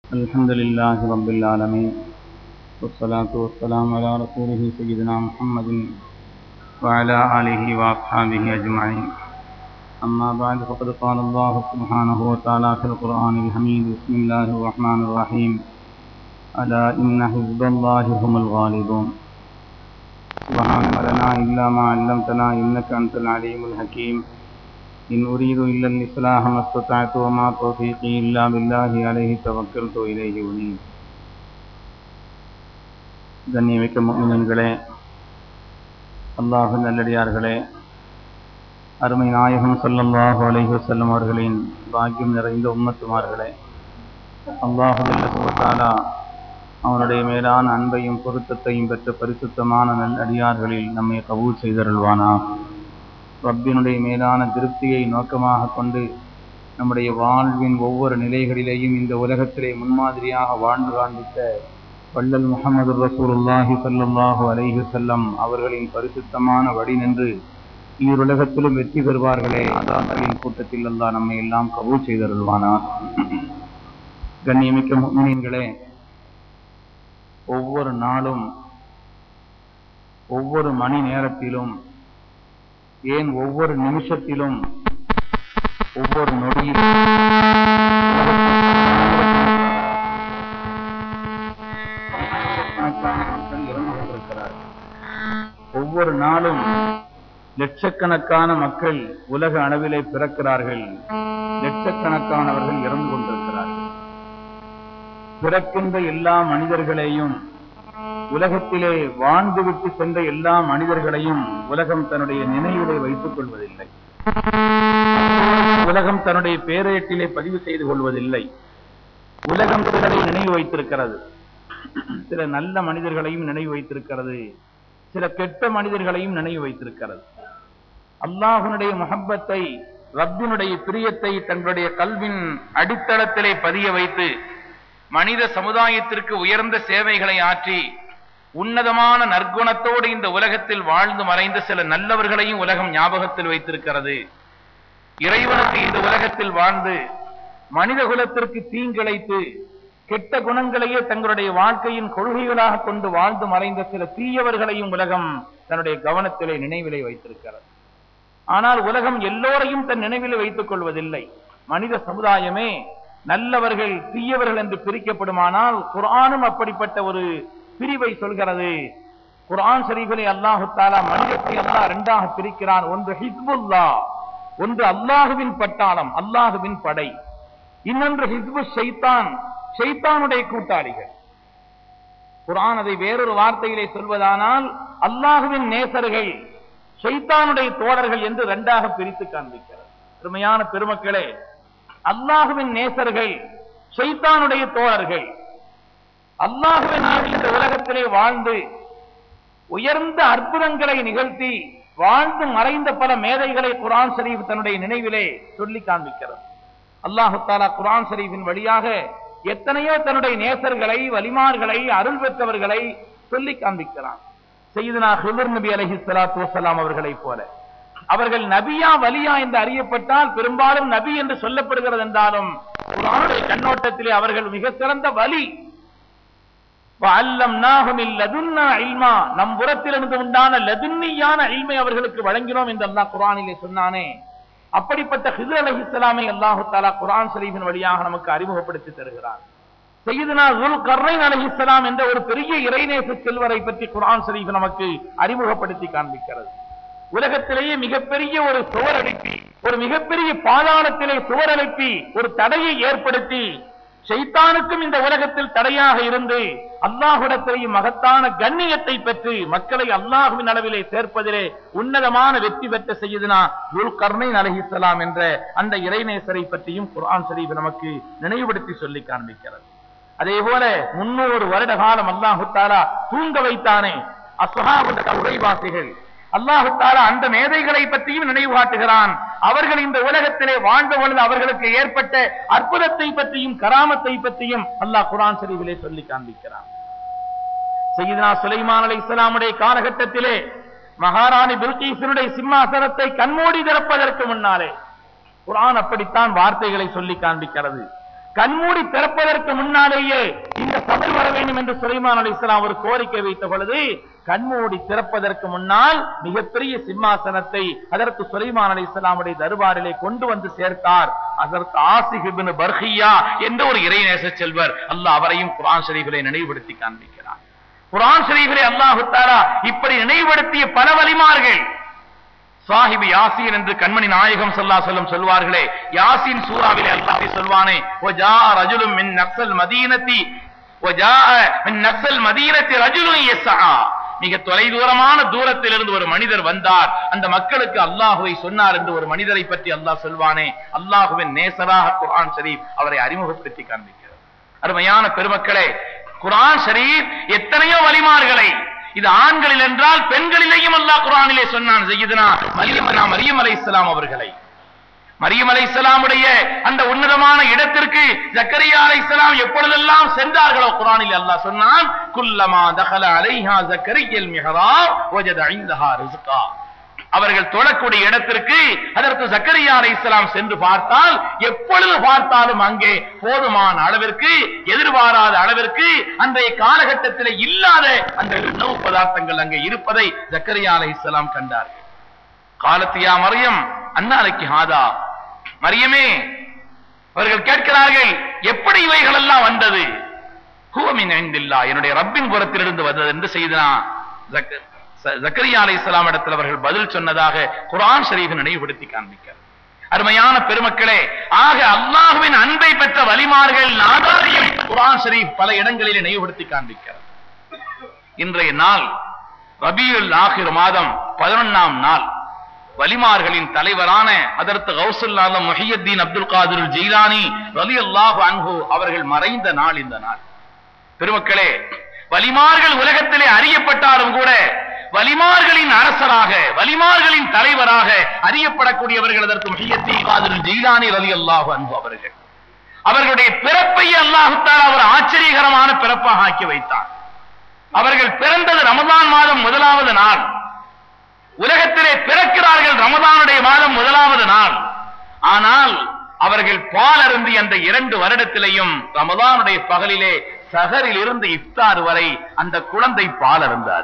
الحمد لله رب العالمين والصلاة والسلام على رسوله سيدنا محمد وعلى آله وأصحابه أجمعين أما بعد فقد قال الله سبحانه وتعالى في القرآن الحميد بسم الله الرحمن الرحيم ألا إن حزب الله هم الغالبون سبحانك لنا إلا ما علمتنا إنك أنت العليم الحكيم إن أريد إلا الإصلاح ما استطعت وما توفيقي إلا بالله عليه توكلت إليه أنيب கண்ணியமிக்க முக்மினங்களே அல்லாஹு நல்லடியார்களே அருமை நாயகம் ஸல்லல்லாஹு அலைஹி வஸல்லம் அவர்களின் பாக்கியம் நிறைந்த உம்மத்துமார்களே அல்லாஹு ஜல்லல்லாஹு அவனுடைய மேலான அன்பையும் பொருத்தத்தையும் பெற்ற பரிசுத்தமான நல் அடியார்களில் நம்மை கபூல் செய்தருள்வானா ரப்பினுடைய மேலான திருப்தியை நோக்கமாக கொண்டு நம்முடைய வாழ்வின் ஒவ்வொரு நிலைகளிலேயும் இந்த உலகத்திலே முன்மாதிரியாக வாழ்ந்து காண்பித்த வள்ளல் முகமது ரசூலுல்லாஹி ஸல்லல்லாஹு அலைஹி வஸல்லம் அவர்களின் பரிசுத்தமான வழி நின்று ஈருலகத்திலும் வெற்றி பெறுவார்களே அதாங்களின் கூட்டத்தில் அல்லாஹ் நம்மை எல்லாம் கபூல் செய்தருள்வானா கண்ணியமிக்க முக்மீன்களே ஒவ்வொரு நாளும் ஒவ்வொரு மணி நேரத்திலும் ஏன் ஒவ்வொரு நிமிஷத்திலும் ஒவ்வொரு நொடியிலும் மக்கள் இறந்து கொண்டிருக்கிறார்கள் ஒவ்வொரு நாளும் லட்சக்கணக்கான மக்கள் உலக அளவிலே பிறக்கிறார்கள் லட்சக்கணக்கானவர்கள் இறந்து கொண்டிருக்கிறார்கள் பிறக்கின்ற எல்லா மனிதர்களையும் உலகத்திலே வாழ்ந்துவிட்டு சென்ற எல்லா மனிதர்களையும் உலகம் தன்னுடைய நினைவிலே வைத்துக் கொள்வதில்லை உலகம் தன்னுடைய பேரேட்டிலே பதிவு செய்து கொள்வதில்லை உலகம் சிலரை நினைவு வைத்திருக்கிறது சில நல்ல மனிதர்களையும் நினைவு வைத்திருக்கிறது சில கெட்ட மனிதர்களையும் நினைவு வைத்திருக்கிறது அல்லாஹனுடைய முகப்பத்தை ரப்பினுடைய பிரியத்தை தங்களுடைய கல்வின் அடித்தளத்திலே பதிய வைத்து மனித சமுதாயத்திற்கு உயர்ந்த சேவைகளை ஆற்றி உன்னதமான நற்குணத்தோடு இந்த உலகத்தில் வாழ்ந்து மறைந்த சில நல்லவர்களையும் உலகம் ஞாபகத்தில் வைத்திருக்கிறது இறைவனுக்கு இந்த உலகத்தில் வாழ்ந்து மனித குலத்திற்கு தீங்கிழைத்து கெட்ட குணங்களையே தங்களுடைய வாழ்க்கையின் கொள்கைகளாக கொண்டு வாழ்ந்து மறைந்த சில தீயவர்களையும் உலகம் தன்னுடைய கவனத்திலே நினைவிலே வைத்திருக்கிறது ஆனால் உலகம் எல்லோரையும் தன் நினைவிலே வைத்துக் கொள்வதில்லை மனித சமுதாயமே நல்லவர்கள் தீயவர்கள் என்று பிரிக்கப்படுமானால் குரானும் அப்படிப்பட்ட ஒரு பிரிவை சொல்கிறது குரான் ஷரீஃபிலே அல்லாஹு தாலா மனிதத்தை அல்லாஹ் இரண்டாக பிரிக்கிறான் ஒன்று ஹிஸ்புல்லா ஒன்று அல்லாஹுவின் பட்டாளம் அல்லாஹுவின் படை இன்னொன்று ஹிஸ்பு ஷைத்தான் ஷைத்தானுடைய கூட்டாளிகள் குரான் அதை வேறொரு வார்த்தையிலே சொல்வதானால் அல்லாஹுவின் நேசர்கள் ஷைத்தானுடைய தோழர்கள் என்று இரண்டாக பிரித்து காண்பிக்கிறது பெருமையான பெருமக்களே அல்லாஹுவின் நேசர்கள் ஷைத்தானுடைய தோழர்கள் அல்லாஹுவின் இந்த உலகத்திலே வாழ்ந்து உயர்ந்த அற்புதங்களை நிகழ்த்தி வாழ்ந்து மறைந்த பல மேதைகளை குரான் ஷரீப் தன்னுடைய நினைவிலே சொல்லி காண்பிக்கிறது அல்லாஹு தாலா குரான் ஷரீஃபின் வழியாக எத்தனையோ தன்னுடைய நேசர்களை வலிமார்களை அருள் பெற்றவர்களை சொல்லி காண்பிக்கிறான் செய்தனா ஹிதர் நபி அலஹி சலாத்து வசலாம் அவர்களைப் போல அவர்கள் நபியா வலியா என்று அறியப்பட்டால் பெரும்பாலும் நபி என்று சொல்லப்படுகிறது என்றாலும் குரானுடைய கண்ணோட்டத்திலே அவர்கள் மிக சிறந்த வலி நம் புறத்திலிருந்து உண்டான லதுன்னியான இல்மை அவர்களுக்கு வழங்கினோம் என்று அல்லாஹ் குரானிலே சொன்னானே அப்படிப்பட்ட ஹிதர் அலஹி இஸ்லாமை அல்லாஹு தாலா குரான் ஷரீஃபின் வழியாக நமக்கு அறிமுகப்படுத்தி தருகிறார் செய்தனா குல் கர்ரைன் அலஹி இஸ்லாம் என்ற ஒரு பெரிய இறைநேச செல்வரை பற்றி குரான் ஷரீஃப் நமக்கு அறிமுகப்படுத்தி காண்பிக்கிறது உலகத்திலேயே மிகப்பெரிய ஒரு சுவர் எழுப்பி ஒரு மிகப்பெரிய பாதாளத்திலே சுவர் எழுப்பி ஒரு தடையை ஏற்படுத்தி ஷைத்தானுக்கும் இந்த உலகத்தில் தடையாக இருந்து அல்லாஹுடத்திலேயும் மகத்தான கண்ணியத்தை பெற்று மக்களை அல்லாஹுவின் அளவிலே சேர்ப்பதிலே உன்னதமான வெற்றி பெற்ற செய்யுதுனா குல் கர்ணை அலஹிசலாம் என்ற அந்த இறைநேசரை பற்றியும் குர்ஆன் ஷரீஃப் நமக்கு நினைவுபடுத்தி சொல்லி காண்பிக்கிறது அதே போல முன்னூறு வருட காலம் அல்லாஹு தாலா தூங்க வைத்தானே அஸ்ஹாபுடைய உரைவாசிகள் அல்லாஹு தாலா அந்த மேதைகளை பற்றியும் நினைவு காட்டுகிறான் அவர்கள் இந்த உலகத்திலே வாழ்ந்த பொழுது அவர்களுக்கு ஏற்பட்ட அற்புதத்தை பற்றியும் கராமத்தை பற்றியும் அல்லாஹ் குரான் ஷரீஃபிலே சொல்லி காண்பிக்கிறான் சையீதனா சுலைமான் அலை இஸ்லாமுடைய காலகட்டத்திலே மகாராணி பில்கீசனுடைய சிம்மாசனத்தை கண்மூடி திறப்பதற்கு முன்னாலே குரான் அப்படித்தான் வார்த்தைகளை சொல்லி காண்பிக்கிறது கண்மூடி திறப்பதற்கு முன்னாலேயே இந்த சபை வர வேண்டும் என்று சுலைமான் அலி இஸ்லாம் ஒரு கோரிக்கை வைத்த பொழுது கண்மூடி திறப்பதற்கு முன்னால் மிகப்பெரிய சிம்மாசனத்தை அதற்கு சுலைமான் அலி இஸ்லாமுடைய தர்பாரிலே கொண்டு வந்து சேர்த்தார் அதற்கு ஆசிஹிபின் பர்ஹியா என்ற ஒரு இறைநேச செல்வர் அல்லாஹ் அவரையும் குரான் ஷரீஃபிலே நினைவுபடுத்தி காண்பிக்கிறார் குரான் ஷரீஃபிலே அல்லாஹு தாலா இப்படி நினைவுபடுத்திய பல வலிமார்கள் சாஹிபி யாசீன் என்று கண்மணி நாயகம் சொல்லா சொல்லும் சொல்வார்களே யாசீன் சூறாவிலே அல்லாஹ் சொல்வானே வஜா ரஜுலும் மின் நக்சல் மதீனத்தி வஜா மின் நக்சல் மதீனத்தி ரஜுலும் யஸ்ஆ மிக தொலைதூரமான தூரத்தில் இருந்து ஒரு மனிதர் வந்தார் அந்த மக்களுக்கு அல்லாஹுவை சொன்னார் என்று ஒரு மனிதரை பற்றி அல்லாஹ் சொல்வானே அல்லாஹுவின் நேசராக குர்ஆன் ஷரீப் அவரை அறிமுகப்படுத்தி காண்பிக்கிறது அருமையான பெருமக்களே குர்ஆன் ஷரீப் எத்தனையோ வலிமார்களை இது ஆண்களில் என்றால் பெண்களிலேயும் அல்லாஹ் குர்ஆனிலே சொன்னான் செய்யுதுனா மரியம் மரியம் அலைஹிஸ்ஸலாம் அவர்களை மரியம் அலைஹிஸ்ஸலாமுடைய அந்த உன்னதமான இடத்திற்கு ஜக்கரியா அலைஹிஸ்ஸலாம் எப்பொழுதெல்லாம் சென்றார்களோ குர்ஆனில் அல்லாஹ் சொன்னான் குல்லமா தகல அலைஹா ஜக்கரியல் மிஹராப் வஜத ஐந்தஹா ரிஸ்கா அவர்கள் தொழக்கூடிய இடத்திற்கு அதற்கு ஜக்கரியா அலைஹிஸ்ஸலாம் சென்று பார்த்தால் எப்பொழுது பார்த்தாலும் அங்கே போதுமான அளவிற்கு எதிர்பாராத அளவிற்கு அன்றைய காலகட்டத்தில் இல்லாத அந்த உணவு பதார்த்தங்கள் அங்கே இருப்பதை ஜக்கரியா அலைஹிஸ்ஸலாம் கண்டார்கள் காலத்தியா மரியம் அன்னாலைக்கு ஹாதா மரியமே அவர்கள் கேட்கிறார்கள் எப்படி இவைகள் எல்லாம் வந்தது ஹுவமின் ஐந்தில்லா என்னுடைய ரப்பின் புறத்திலிருந்து வந்தது என்று செய்தான் ஜக்கரியா அலை இஸ்லாம் இடத்தில் அவர்கள் பதில் சொன்னதாக குரான் ஷரீஃப் நினைவுபடுத்தி காண்பிக்கிறார் அருமையான பெருமக்களே ஆக அல்லாஹுவின் அன்பை பெற்ற வலிமார்கள் நாதாரியம் குரான் ஷரீஃப் பல இடங்களில் நினைவுபடுத்தி காண்பிக்கிறார் இன்றைய நாள் ரபியுல் ஆகிர் மாதம் பதினொன்னாம் நாள் வலிமார்களின் தலைவரான அதற்கு கௌசல்லாத முஹியத்தீன் அப்துல் காதிர் ஜெயிலானி ரலி அல்லாஹு அன்ஹு அவர்கள் மறைந்த நாள் இந்த நாள் பெருமக்களே வலிமார்கள் உலகத்திலே அறியப்பட்டாலும் கூட வலிமார்களின் அரசராக வலிமார்களின் தலைவராக அறியப்படக்கூடியவர்கள் அதற்கு முஹியத்தீன் காதிர் ஜெயிலானி ரலி அல்லாஹு அன்ஹு அவர்கள் அவர்களுடைய பிறப்பை அல்லாஹுத்தால் அவர் ஆச்சரியகரமான பிறப்பாக ஆக்கி வைத்தார் அவர்கள் பிறந்தது ரமதான் மாதம் முதலாவது நாள் உலகத்திலே பிறக்கிறார்கள் ரமதானுடைய மாதம் முதலாவது நாள் ஆனால் அவர்கள் பால் அருந்தி அந்த இரண்டு வருடத்திலேயும் ரமதானுடைய பகலிலே சகரில் இருந்து இஃப்தார் வரை அந்த குழந்தை பால் அருந்தார்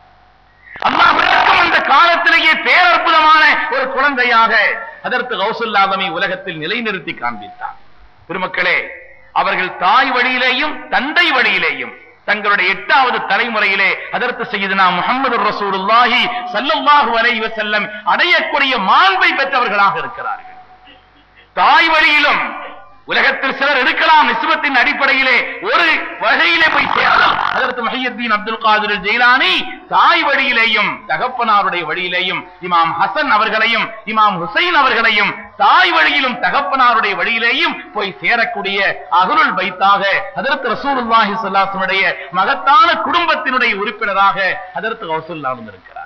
அல்லாஹ் அந்த காலத்திலேயே பேரற்புதமான ஒரு குழந்தையாக அதற்கு கௌசல்லாதமை உலகத்தில் நிலைநிறுத்தி காண்பித்தார் பெருமக்களே அவர்கள் தாய் வழியிலேயும் தந்தை வழியிலேயும் தங்களுடைய எட்டாவது தலைமுறையிலே அதற்கு செய்தனா முகமது ரசூலுல்லாஹி சல்லல்லாஹு அலைஹி வஸல்லம் அடையக்கூடிய மாண்பை பெற்றவர்களாக இருக்கிறார்கள் தாய் வழியிலும் உலகத்தில் சிலர் இருக்கலாம் நிசுவத்தின் அடிப்படையிலே ஒரு வகையிலே போய் சேரலாம் அதற்கு மஹியத்தீன் அப்துல் காதிர் ஜெயிலானி தாய் வழியிலேயும் தகப்பனாருடைய வழியிலேயும் இமாம் ஹசன் அவர்களையும் இமாம் ஹுசைன் அவர்களையும் தாய் வழியிலும் தகப்பனாருடைய வழியிலேயும் போய் சேரக்கூடிய அகுருள் பைத்தாக அதற்கு ரசூலுல்லாஹி ஸல்லல்லாஹு மகத்தான குடும்பத்தினுடைய உறுப்பினராக அதற்கு கௌசல்லாவும் இருக்கிறார்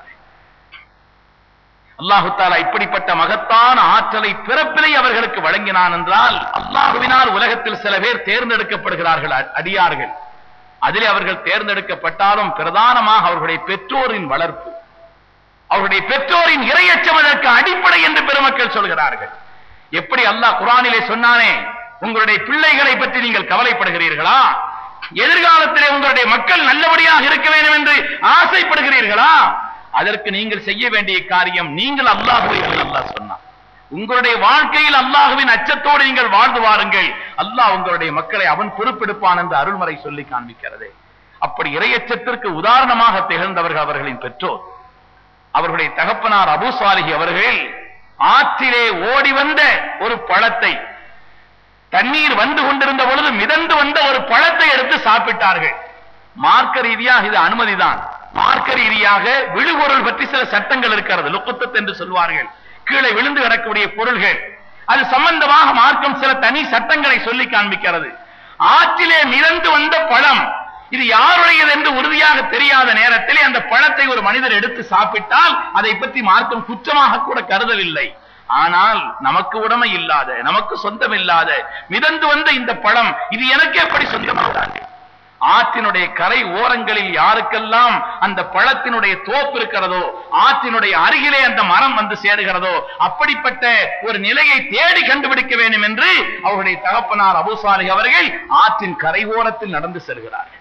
அல்லாஹு தாலா இப்படிப்பட்ட மகத்தான ஆற்றலை பிறப்பிலே அவர்களுக்கு வழங்கினான் என்றால் அல்லாஹுவினால் உலகத்தில் சில பேர் தேர்ந்தெடுக்கப்படுகிறார்கள் அடியார்கள் அதிலே அவர்கள் தேர்ந்தெடுக்கப்பட்டாலும் பிரதானமாக அவர்களுடைய பெற்றோரின் வளர்ப்பு அவருடைய பெற்றோரின் இரையச்சம் அதற்கு அடிப்படை என்று பெருமக்கள் சொல்கிறார்கள் எப்படி அல்லாஹ் குரானிலே சொன்னானே உங்களுடைய பிள்ளைகளை பற்றி நீங்கள் கவலைப்படுகிறீர்களா எதிர்காலத்திலே உங்களுடைய மக்கள் நல்லபடியாக இருக்க வேண்டும் என்று ஆசைப்படுகிறீர்களா அதற்கு நீங்கள் செய்ய வேண்டிய காரியம் நீங்கள் அல்லாஹுவை அல்லாஹ் சொன்னார் உங்களுடைய வாழ்க்கையில் அல்லாஹுவின் அச்சத்தோடு நீங்கள் வாழ்ந்து வாருங்கள் அல்லாஹ் உங்களுடைய மக்களை அவன் பொறுப்பெடுப்பான் என்று அருள்முறை சொல்லி காண்பிக்கிறது அப்படி இரையச்சத்திற்கு உதாரணமாக திகழ்ந்தவர்கள் அவர்களின் பெற்றோர் அவர்களுடைய தகப்பனார் அபு சாலிஹி அவர்கள் ஆற்றிலே ஓடி வந்த ஒரு பழத்தை தண்ணீர் வந்து கொண்டிருந்த பொழுது மிதந்து வந்த ஒரு பழத்தை எடுத்து சாப்பிட்டார்கள் மார்க்க ரீதியாக இது அனுமதிதான் மார்க்க ரீதியாக விழுபொருள் பற்றி சில சட்டங்கள் இருக்கிறது லுக்குத்தத் என்று சொல்வார்கள் கீழே விழுந்து கிடக்கக்கூடிய பொருள்கள் அது சம்பந்தமாக மார்க்கம் சில தனி சட்டங்களை சொல்லி காண்பிக்கிறது ஆற்றிலே மிதந்து வந்த பழம் இது யாருடையது என்று உறுதியாக தெரியாத நேரத்திலே அந்த பழத்தை ஒரு மனிதர் எடுத்து சாப்பிட்டால் அதை பற்றி மார்க்கம் குற்றமாக கூட கருதவில்லை ஆனால் நமக்கு உடமை இல்லாத நமக்கு சொந்தம் இல்லாத மிதந்து வந்த இந்த பழம் இது எனக்கு எப்படி சொந்தமாகாது ஆற்றினுடைய கரை ஓரங்களில் யாருக்கெல்லாம் அந்த பழத்தினுடைய தோப்பு இருக்கிறதோ ஆற்றினுடைய அருகிலே அந்த மரம் வந்து சேருகிறதோ அப்படிப்பட்ட ஒரு நிலையை தேடி கண்டுபிடிக்க வேண்டும் என்று அவருடைய தகப்பனார் அபுசாலி அவர்கள் ஆற்றின் கரை ஓரத்தில் நடந்து செல்கிறார்கள்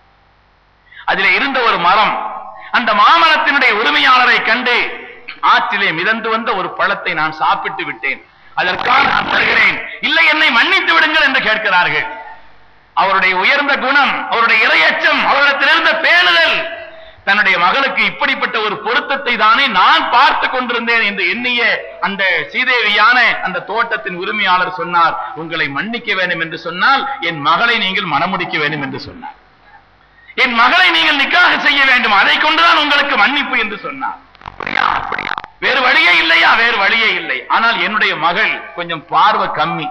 அதிலே இருந்த ஒரு மரம் அந்த மாமரத்தினுடைய உரிமையாளரை கண்டு ஆற்றிலே மிதந்து வந்த ஒரு பழத்தை நான் சாப்பிட்டு விட்டேன் அதற்காக நான் தருகிறேன் இல்லை என்னை மன்னித்து விடுங்கள் என்று கேட்கிறார்கள் அவருடைய உயர்ந்த குணம் அவருடைய இரையச்சம் அவரிடத்திலிருந்த பேணுதல் தன்னுடைய மகளுக்கு இப்படிப்பட்ட ஒரு பொருத்தத்தை தானே நான் பார்த்து கொண்டிருந்தேன் என்று எண்ணிய அந்த சீதேவியான அந்த தோட்டத்தின் உரிமையாளர் சொன்னார் உங்களை மன்னிக்க வேண்டும் என்று சொன்னால் என் மகளை நீங்கள் மனமுடிக்க வேண்டும் என்று சொன்னார் என் மகளை நீங்கள் நிக்காக செய்ய வேண்டும் அதை கொண்டுதான் உங்களுக்கு மன்னிப்பு என்று சொன்னார் அப்படியா அப்படியா வேறு வழியே இல்லையா வேறு வழியே இல்லை ஆனால் என்னுடைய மகள் கொஞ்சம் பார்வை கம்மி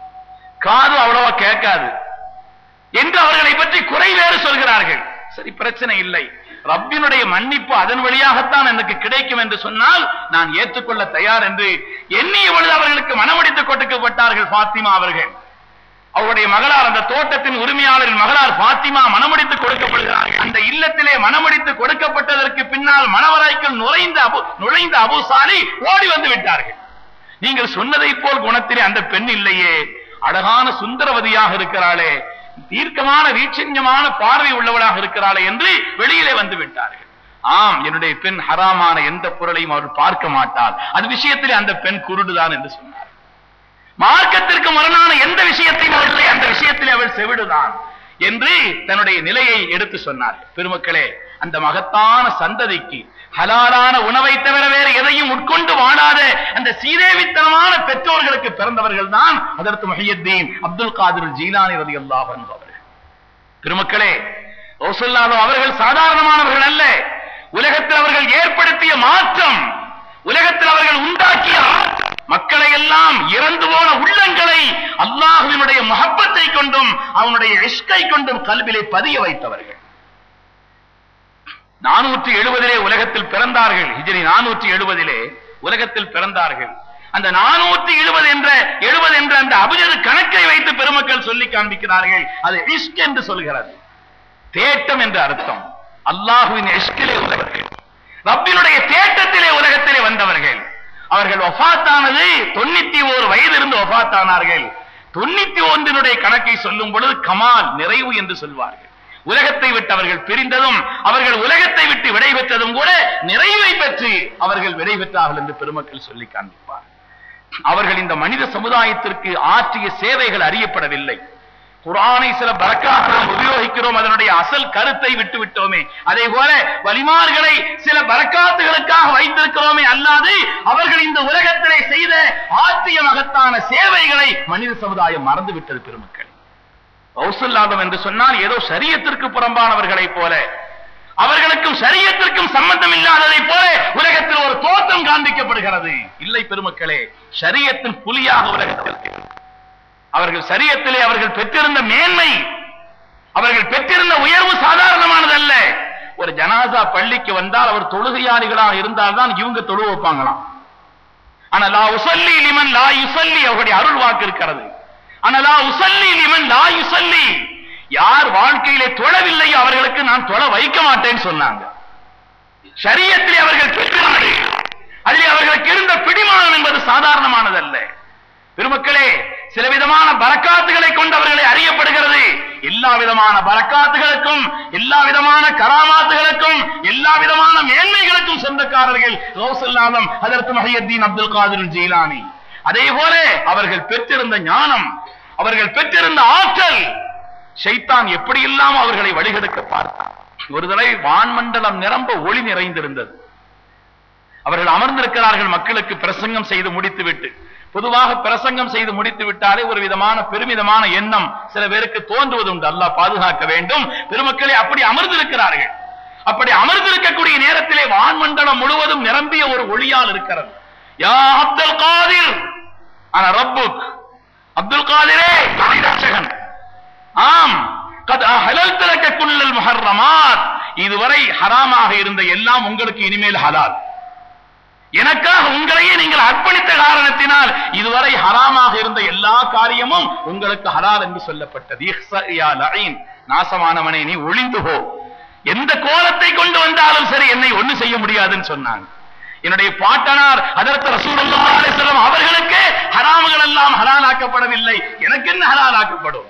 காது அவ்வளவா கேட்காது என்று அவர்களை பற்றி குறை வேறு சொல்கிறார்கள் சரி பிரச்சனை இல்லை ரப்பினுடைய மன்னிப்பு அதன் வழியாகத்தான் எனக்கு கிடைக்கும் என்று சொன்னால் நான் ஏற்றுக்கொள்ள தயார் என்று எண்ணிய பொழுது அவர்களுக்கு மனமடித்து கொடுக்கப்பட்டார்கள் பாத்திமா அவர்கள் அவருடைய மகளார் அந்த தோட்டத்தின் உரிமையாளரின் மகளார் பாத்திமா மனமுடித்து கொடுக்கப்படுகிறார்கள் அந்த இல்லத்திலே மனமுடித்து கொடுக்கப்பட்டதற்கு பின்னால் மணவராய்க்குள் நுழைந்த அபு நுழைந்த அபுசாலி ஓடி வந்து விட்டார்கள் நீங்கள் சொன்னதை போல் குணத்திலே அந்த பெண் இல்லையே அழகான சுந்தரவதியாக இருக்கிறாளே தீர்க்கமான வீட்சண்யமான பார்வை உள்ளவளாக இருக்கிறாளே என்று வெளியிலே வந்து விட்டார்கள் ஆம் என்னுடைய பெண் ஹராமான எந்த பொருளையும் அவர் பார்க்க மாட்டார் அது விஷயத்திலே அந்த பெண் குருடுதான் என்று சொன்னார் மார்க்கத்திற்கு முரணான எந்த விஷயத்தையும் அவர்களை அந்த விஷயத்திலே அவள் செவிடுதான் என்று தன்னுடைய நிலையை எடுத்து சொன்னார் பெருமக்களே அந்த மகத்தான சந்ததிக்கு ஹலாலான உணவை தவிர வேறு எதையும் உட்கொண்டு வாழாத அந்த சீதேவித்தனமான பெற்றோர்களுக்கு பிறந்தவர்கள் தான் அதற்கு மஹியத்தீன் அப்துல் காதிர் ஜீலானி ரதி அல்லாஹ் என்பவர்கள் பெருமக்களே ரசூலுல்லாஹ் அவர்கள் சாதாரணமானவர்கள் அல்ல உலகத்தில் அவர்கள் ஏற்படுத்திய மாற்றம் உலகத்தில் அவர்கள் உண்டாக்கிய ஆற்றம், மக்களை எல்லாம் இறந்து போன உள்ளங்களை அல்லாஹுவினுடைய மஹப்பத்தை கொண்டும் அவனுடைய இஷ்கை கொண்டும் கல்விலை பதிய வைத்தவர்கள் நானூற்றி எழுபதிலே உலகத்தில் பிறந்தார்கள் ஹிஜ்ரி நானூற்றி எழுபதிலே உலகத்தில் பிறந்தார்கள் அந்த நானூற்றி எழுபது என்ற எழுபது என்ற அந்த அபிஜது கணக்கை வைத்து பெருமக்கள் சொல்லி காண்பிக்கிறார்கள் அது இஷ்க் என்று சொல்கிறது தேட்டம் என்று அர்த்தம் அல்லாஹுவின் இஷ்கிலே உலகத்தில் ரப்பினுடைய தேட்டத்திலே உலகத்திலே வந்தவர்கள் அவர்கள் ஒஃபாத்தானது தொண்ணூத்தி ஓரு வயது இருந்து ஒஃபாத்தானார்கள் தொண்ணூத்தி ஒன்றினுடைய கணக்கை சொல்லும் பொழுது கமால் நிறைவு என்று சொல்வார்கள் உலகத்தை விட்டு அவர்கள் பிரிந்ததும் அவர்கள் உலகத்தை விட்டு விடை பெற்றதும் கூட நிறைவை பெற்று அவர்கள் விடை பெற்றார்கள் என்று பெருமக்கள் சொல்லி காண்பிப்பார் அவர்கள் இந்த மனித சமுதாயத்திற்கு ஆற்றிய சேவைகள் அறியப்படவில்லை குரானை சில பரக்காக நாம் உபயோகிக்கிறோம் அதனுடைய அசல் கருத்தை விட்டு விட்டோமே அதே போல வலிமார்களை சில பரக்காத்துகளுக்காக வைத்திருக்கிறோமே அல்லாது அவர்கள் இந்த உலகத்திலே செய்த ஆற்றிய மகத்தான சேவைகளை மனித சமுதாயம் மறந்து விட்டது பெருமக்கள் கௌசல்லாதம் என்று சொன்னால் ஏதோ சரியத்திற்கு புறம்பானவர்களைப் போல அவர்களுக்கும் சரியத்திற்கும் சம்பந்தம் இல்லாததை போல உலகத்தில் ஒரு தோற்றம் காண்பிக்கப்படுகிறது இல்லை பெருமக்களே சரியத்தின் புலியாக உலகத்தில் அவர்கள் சரியத்திலே அவர்கள் பெற்றிருந்த மேன்மை அவர்கள் பெற்றிருந்த உயர்வு சாதாரணமானதல்ல ஒரு ஜனாசா பள்ளிக்கு வந்தால் அவர் தொழுகையாளிகளாக இருந்தால்தான் இவங்க தொழு வைப்பாங்களாம் ஆனா லா உசல்லி லிமன் லா யுசல்லி அவருடைய அருள் வாக்கு இருக்கிறது ஆனா லா உசல்லி லிமன் லா யுசல்லி யார் வாழ்க்கையிலே தொழவில்லையோ அவர்களுக்கு நான் தொழ வைக்க மாட்டேன்னு சொன்னாங்க சரியத்திலே அவர்கள் பெற்றார்கள் அதிலே அவர்களுக்கு இருந்த பிடிமானம் என்பது சாதாரணமானதல்ல பெருமக்களே சில விதமான பரக்காத்துகளை கொண்டு அவர்களை அறியப்படுகிறது எல்லா விதமான பரக்காத்துகளுக்கும் எல்லா விதமான கராமாத்துகளுக்கும் எல்லா விதமான மேன்மைகளுக்கும் சொந்தக்காரர்கள் ரோசல்லாதம் அதற்கு மஹியத்தீன் அப்துல் காதிர் ஜீலானி அதே போல அவர்கள் பெற்றிருந்த ஞானம் அவர்கள் பெற்றிருந்த ஆற்றல் ஷைத்தான் எப்படியெல்லாம் அவர்களை வழிகெடுக்க பார்த்தான் ஒரு தடவை வான்மண்டலம் நிரம்ப ஒளி நிறைந்திருந்தது அவர்கள் அமர்ந்திருக்கிறார்கள் மக்களுக்கு பிரசங்கம் செய்து முடித்துவிட்டு பொதுவாக பிரசங்கம் செய்து முடித்து விட்டாலே ஒரு விதமான பெருமிதமான எண்ணம் சில பேருக்கு தோன்றுவது உண்டு அல்லாஹ் பாதுகாக்க வேண்டும் பெருமக்களே அப்படி அமர்ந்திருக்கிறார்கள் அப்படி அமர்ந்திருக்கக்கூடிய நேரத்திலே வான்மண்டலம் முழுவதும் நிரம்பிய ஒரு ஒளியால் இருக்கிறது யா அப்துல் காதிர் ஆனா ரப்புக் அப்துல் காதிரே ரட்சகன் ஆம் கத் அஹலல் தலக்க குல்லல் முஹர்ரமாத் இதுவரை ஹராமாக இருந்த எல்லாம் உங்களுக்கு இனிமேல் ஹலால் எனக்காக உங்களையே நீங்கள் அர்ப்பணித்த காரணத்தினால் இதுவரை ஹராமாக இருந்த எல்லா காரியமும் உங்களுக்கு ஹலால் என்று சொல்லப்பட்டது இஹ்ஸா யா லஈன் நாசமானவனே நீ ஒளிந்து போ எந்த கோலத்தை கொண்டு வந்தாலும் சரி என்னை ஒண்ணு செய்ய முடியாதுன்னு சொன்னாங்க என்னுடைய பாட்டனார் அதற்கு ரசூலுல்லாஹி அலைஹி வஸல்லம் அவர்களுக்கு ஹராமுகள் எல்லாம் ஹலாலாக்கப்படவில்லை எனக்கு என்ன ஹலாலாக்கப்படும்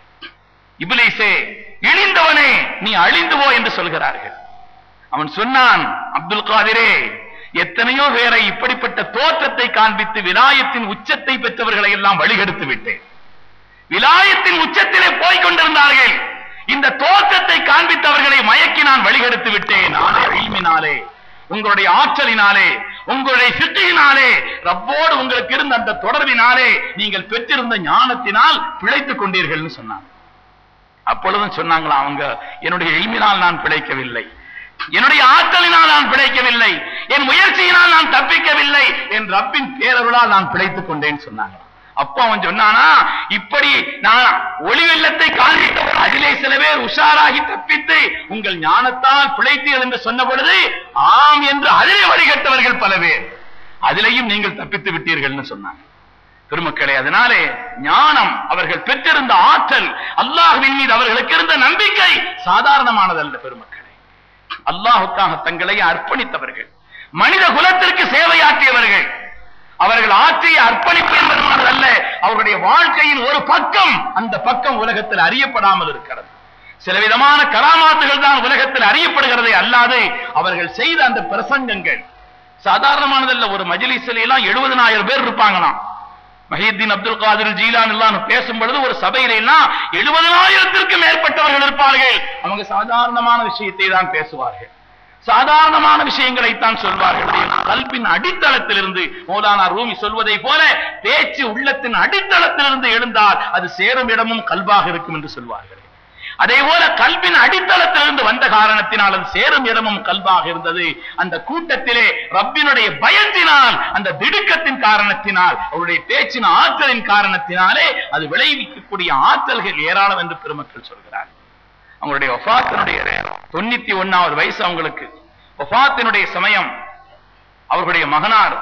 இபிலிசே இழிந்தவனே நீ அழிந்து போ என்று சொல்கிறார்கள் அவன் சொன்னான் அப்துல் காதிரே எத்தனையோ பேரை இப்படிப்பட்ட தோற்றத்தை காண்பித்து விலாயத்தின் உச்சத்தை பெற்றவர்களை எல்லாம் வழிகெடுத்து விட்டேன் விலாயத்தின் உச்சத்திலே போய் கொண்டிருந்தார்கள் இந்த தோற்றத்தை காண்பித்தவர்களை மயக்கி நான் வழிகெடுத்து விட்டேன் நானே இல்மினாலே உங்களுடைய ஆற்றலினாலே உங்களுடைய சிட்டியினாலே ரப்போடு உங்களுக்கு இருந்த அந்த தொடர்பினாலே நீங்கள் பெற்றிருந்த ஞானத்தினால் பிழைத்துக் கொண்டீர்கள்னு சொன்னாங்க அப்பொழுதும் சொன்னாங்களா அவங்க என்னுடைய எய்மினால் நான் பிழைக்கவில்லை என்னுடைய ஆற்றலினால் நான் பிழைக்கவில்லை என் முயற்சியினால் நான் தப்பிக்கவில்லை என் ரப்பின் பேரருளால் நான் பிழைத்துக் கொண்டேன்னு சொன்னாங்க அப்போ அவன் சொன்னானா இப்படி நான் ஒளி வெள்ளத்தை காண்பித்தவர் அதிலே சில பேர் உஷாராகி தப்பித்து உங்கள் ஞானத்தால் பிழைத்தீர்கள் என்று சொன்ன பொழுது ஆம் என்று அதிலே வழிகட்டவர்கள் பல பேர் அதிலேயும் நீங்கள் தப்பித்து விட்டீர்கள்னு சொன்னாங்க பெருமக்களே அதனாலே ஞானம் அவர்கள் பெற்றிருந்த ஆற்றல் அல்லாஹ்வின் மீது அவர்களுக்கு இருந்த நம்பிக்கை சாதாரணமானதல்ல பெருமக்களே அல்லாஹுக்காக தங்களை அர்ப்பணித்தவர்கள் மனித குலத்திற்கு சேவையாற்றியவர்கள் அவர்கள் ஆற்றிய அர்ப்பணிப்பு என்பதுமானதல்ல அவர்களுடைய வாழ்க்கையின் ஒரு பக்கம் அந்த பக்கம் உலகத்தில் அறியப்படாமல் இருக்கிறது சில விதமான கராமாத்துகள் தான் உலகத்தில் அறியப்படுகிறதே அல்லாது அவர்கள் செய்த அந்த பிரசங்கங்கள் சாதாரணமானதல்ல ஒரு மஜிலிசில எல்லாம் எழுபதனாயிரம் பேர் இருப்பாங்களாம் மஹியுத்தீன் அப்துல் காதிர் ஜீலான் எல்லாம் பேசும் பொழுது ஒரு சபையில எல்லாம் எழுபதனாயிரத்திற்கும் மேற்பட்டவர்கள் இருப்பார்கள் அவங்க சாதாரணமான விஷயத்தை தான் பேசுவார்கள் சாதாரணமான விஷயங்களைத்தான் சொல்வார்கள் கல்பின் அடித்தளத்திலிருந்து மௌலானா ரூமி சொல்வதை போல பேச்சு உள்ளத்தின் அடித்தளத்திலிருந்து எழுந்தால் அது சேரும் இடமும் கல்வாக இருக்கும் என்று சொல்வார்கள் அதே போல கல்வின் அடித்தளத்திலிருந்து வந்த காரணத்தினால் அது சேரும் இடமும் கல்வாக இருந்தது அந்த கூட்டத்திலே ரப்பினுடைய பயத்தினால் அந்த திடுக்கத்தின் காரணத்தினால் அவருடைய பேச்சின் ஆற்றலின் காரணத்தினாலே அது விளைவிக்கக்கூடிய ஆற்றல்கள் ஏராளம் என்று பெருமக்கள் சொல்கிறார் அவங்களுடைய ஒஃபாத்தினுடைய தொண்ணூத்தி ஒன்னாவது வயசு அவங்களுக்கு ஒஃபாத்தினுடைய சமயம் அவர்களுடைய மகனார்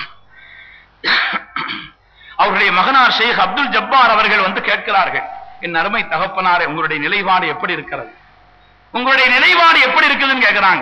அவர்களுடைய மகனார் ஷேக் அப்துல் ஜப்பார் அவர்கள் வந்து கேட்கிறார்கள் என் அருமை தகப்பனாரே உங்களுடைய நிலைப்பாடு எப்படி இருக்கிறது உங்களுடைய நிலைப்பாடு எப்படி இருக்குதுன்னு கேட்கிறாங்க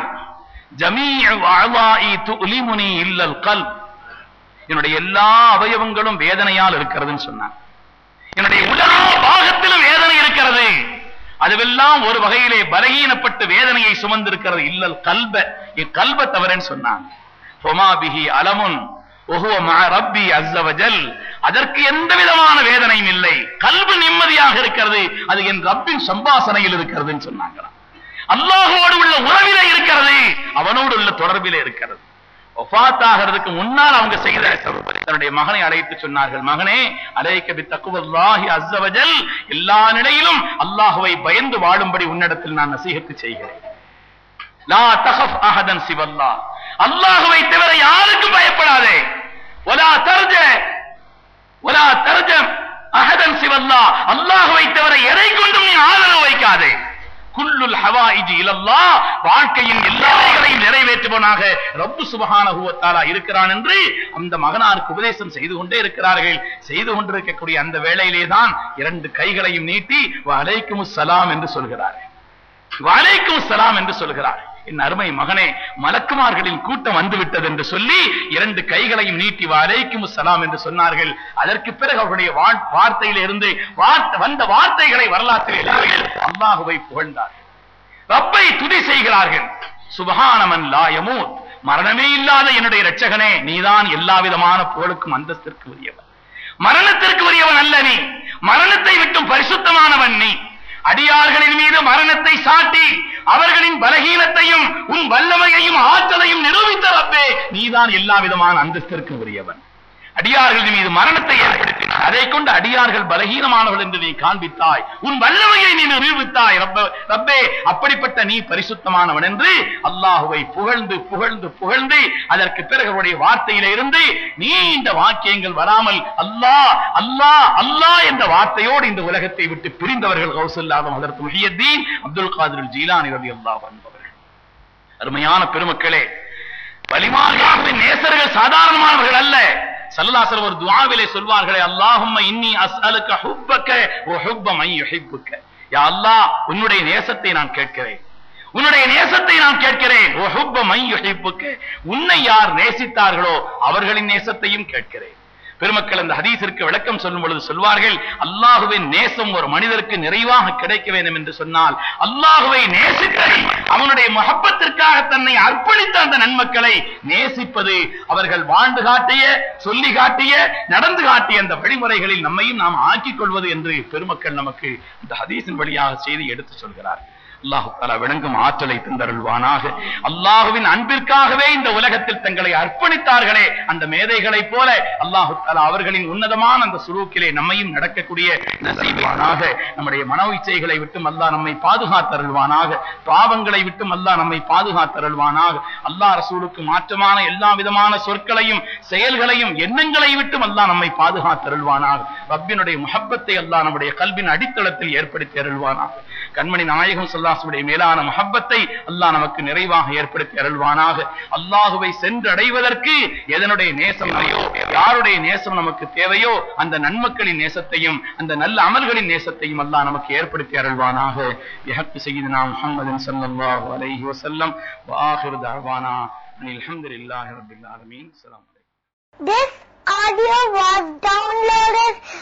ஜமீ இல்லல் கல் என்னுடைய எல்லா அவயவங்களும் வேதனையால் இருக்கிறதுன்னு சொன்னாங்க என்னுடைய எல்லா பாகத்திலும் வேதனை இருக்கிறது அதுவெல்லாம் ஒரு வகையிலே பலகீனப்பட்டு வேதனையை சுமந்திருக்கிறது இல்லல் கல்ப கல்ப தவறன்னு சொன்னாங்க பொமாபிஹி அலமுன் ரப்பி அஸ்ஸவஜல் அதற்கு எந்த விதமான வேதனையும் இல்லை கல்வி நிம்மதியாக இருக்கிறது அது என் ரப்பின் சம்பாசனையில் இருக்கிறதுன்னு சொன்னாங்க அல்லாஹோடு உள்ள உறவிலே இருக்கிறது அவனோடு உள்ள தொடர்பிலே இருக்கிறது ஒஃபாத்தாகிறதுக்கு முன்னால் அவங்க செய்த தன்னுடைய மகனை அழைத்து சொன்னார்கள் மகனே அலைக்க பி தக்குவல்லாஹி அஸ்ஸவஜல் எல்லா நிலையிலும் அல்லாஹுவை பயந்து வாழும்படி உன்னிடத்தில் நான் நசீகத்து செய்கிறேன் லா தகஃப் அஹதன் சிவல்லா அல்லாஹுவை தவிர யாருக்கும் பயப்படாதே ஒலா தர்ஜ ஒலா தர்ஜ அஹதன் சிவல்லா அல்லாஹுவை தவிர எதை கொண்டும் நீ ஆதரவு வைக்காதே குல்லுல் ஹவாயிஜி இலல்லா வாழ்க்கையின் எல்லாரையும் நிறைவேற்றுவனாக ரப்பு சுபஹானஹு வ தஆலா இருக்கிறான் என்று அந்த மகனாருக்கு உபதேசம் செய்து கொண்டே இருக்கிறார்கள் செய்து கொண்டிருக்கக்கூடிய அந்த வேளையிலே தான் இரண்டு கைகளையும் நீட்டி வலைக்கும் சலாம் என்று சொல்கிறார்கள் வலைக்கும் சலாம் என்று சொல்கிறார் என் அருமை மகனே மலக்குமார்களின் கூட்டம் வந்துவிட்டது என்று சொல்லி இரண்டு கைகளையும் நீட்டி வலைக்கும் சலாம் என்று சொன்னார்கள் அதற்கு பிறகு அவருடைய வார்த்தையில இருந்து வந்த வார்த்தைகளை வரலாற்றில் அல்லாஹுவை புகழ்ந்தார்கள் ரப்பை துதி செய்கிறார்கள் சுபஹானமன் லாயமூத் மரணமே இல்லாத என்னுடைய இரட்சகனே நீதான் எல்லா விதமான புகழுக்கும் அந்தஸ்திற்கு உரியவன் மரணத்திற்கு உரியவன் அல்ல நீ மரணத்தை விட்டும் பரிசுத்தமானவன் நீ அடியார்களின் மீது மரணத்தை சாட்டி அவர்களின் பலகீனத்தையும் உன் வல்லமையையும் ஆற்றலையும் நிரூபித்த ரப்பே நீதான் எல்லா விதமான அந்தஸ்திற்கு உரியவன் அடியார்களின் மீது மரணத்தை ஏற்படுத்தினார் அதை கொண்டு அடியார்கள் பலகீனமானவர்கள் என்று நீ காண்பித்தாய் உன் வல்லமையை நீ நிரூபித்தாய் ரப்பே அப்படிப்பட்ட நீ பரிசுத்தமானவன் என்று அல்லாஹுவை புகழ்ந்து புகழ்ந்து புகழ்ந்து அதற்கு பிறகு அவருடைய வார்த்தையில இருந்து நீ இந்த வாக்கியங்கள் வராமல் அல்லாஹ் அல்லாஹ் அல்லாஹ் என்ற வார்த்தையோடு இந்த உலகத்தை விட்டு பிரிந்தவர்கள் கௌசல்லாதம் அதற்கு முஹியத்தீன் அப்துல் காதிர் ஜீலானி ரவி அல்லாஹ் என்பவர்கள் அருமையான பெருமக்களே வலிமார்களின் நேசர்கள் சாதாரணமானவர்கள் அல்ல சல்லாசர் ஒரு துவாவிலே சொல்வார்களே அல்லாஹும்ம இன்னி அஸ்அலுக்க ஹுப்பக்க வ ஹுப்ப மை யுஹிப்புக்க யா அல்லாஹ் உன்னுடைய நேசத்தை நான் கேட்கிறேன் உன்னுடைய நேசத்தை நான் கேட்கிறேன் ஒஹுப்ப மை யுஹிப்புக்கு உன்னை யார் நேசித்தார்களோ அவர்களின் நேசத்தையும் கேட்கிறேன் பெருமக்கள் அந்த ஹதீஸிற்கு விளக்கம் சொல்லும் பொழுது சொல்வார்கள் அல்லாஹுவின் நேசம் ஒரு மனிதருக்கு நிறைவாக கிடைக்க வேண்டும் என்று சொன்னால் அல்லாஹுவை நேசித்ததை அவனுடைய மகப்பத்திற்காக தன்னை அர்ப்பணித்த அந்த நன்மக்களை நேசிப்பது அவர்கள் வாழ்ந்து காட்டிய சொல்லி காட்டிய நடந்து காட்டிய அந்த வழிமுறைகளில் நம்மையும் நாம் ஆக்கிக் கொள்வது என்று பெருமக்கள் நமக்கு இந்த ஹதீஸின் வழியாக செய்தி எடுத்து சொல்கிறார் அல்லாஹு தாலா விளங்கும் ஆற்றலை தந்தருள்வானாக அல்லாஹுவின் அன்பிற்காகவே இந்த உலகத்தில் தங்களை அர்ப்பணித்தார்களே அந்த மேதைகளை போல அல்லாஹு தாலா அவர்களின் உன்னதமான அந்த சுரூக்கிலே நம்மையும் நடக்கக்கூடிய நசீபானாக நம்முடைய மனோ இச்சைகளை விட்டும் அல்லாஹ் நம்மை பாதுகாத்தருள்வானாக பாவங்களை விட்டும் அல்லாஹ் நம்மை பாதுகாத்தருள்வானாக அல்லாஹ் ரசூலுக்கு மாற்றமான எல்லா விதமான சொற்களையும் செயல்களையும் எண்ணங்களை விட்டும் அல்லாஹ் நம்மை பாதுகாத்தருள்வானாக ரப்பினுடைய முஹப்பத்தை அல்லாஹ் நம்முடைய கல்வின் அடித்தளத்தில் ஏற்படுத்தி அருள்வானாக கண்மணி நாயகம் சொல்லாசுடைய மேலான முஹப்பத்தை அல்லாஹ் நமக்கு நிறைவாக ஏற்படுத்தி அருள்வானாக அல்லாஹுவை சென்று அடைவதற்கு எதனுடைய நேசம் இல்லையோ யாருடைய நேசம் நமக்கு தேவையோ அந்த நன்மக்களின் நேசத்தையும் அந்த நல்ல அமல்களின் நேசத்தையும் அல்லாஹ் நமக்கு ஏற்படுத்தி அருள்வானாக யஹக்கு செய்யுதுனா முஹம்மதின் ஸல்லல்லாஹு அலைஹி வஸல்லம் வாஹிரு தஅவானா அனில் ஹம்துலில்லாஹி ரப்பில் ஆலமீன் அஸ்ஸலாமு அலைக்கும் This audio was downloaded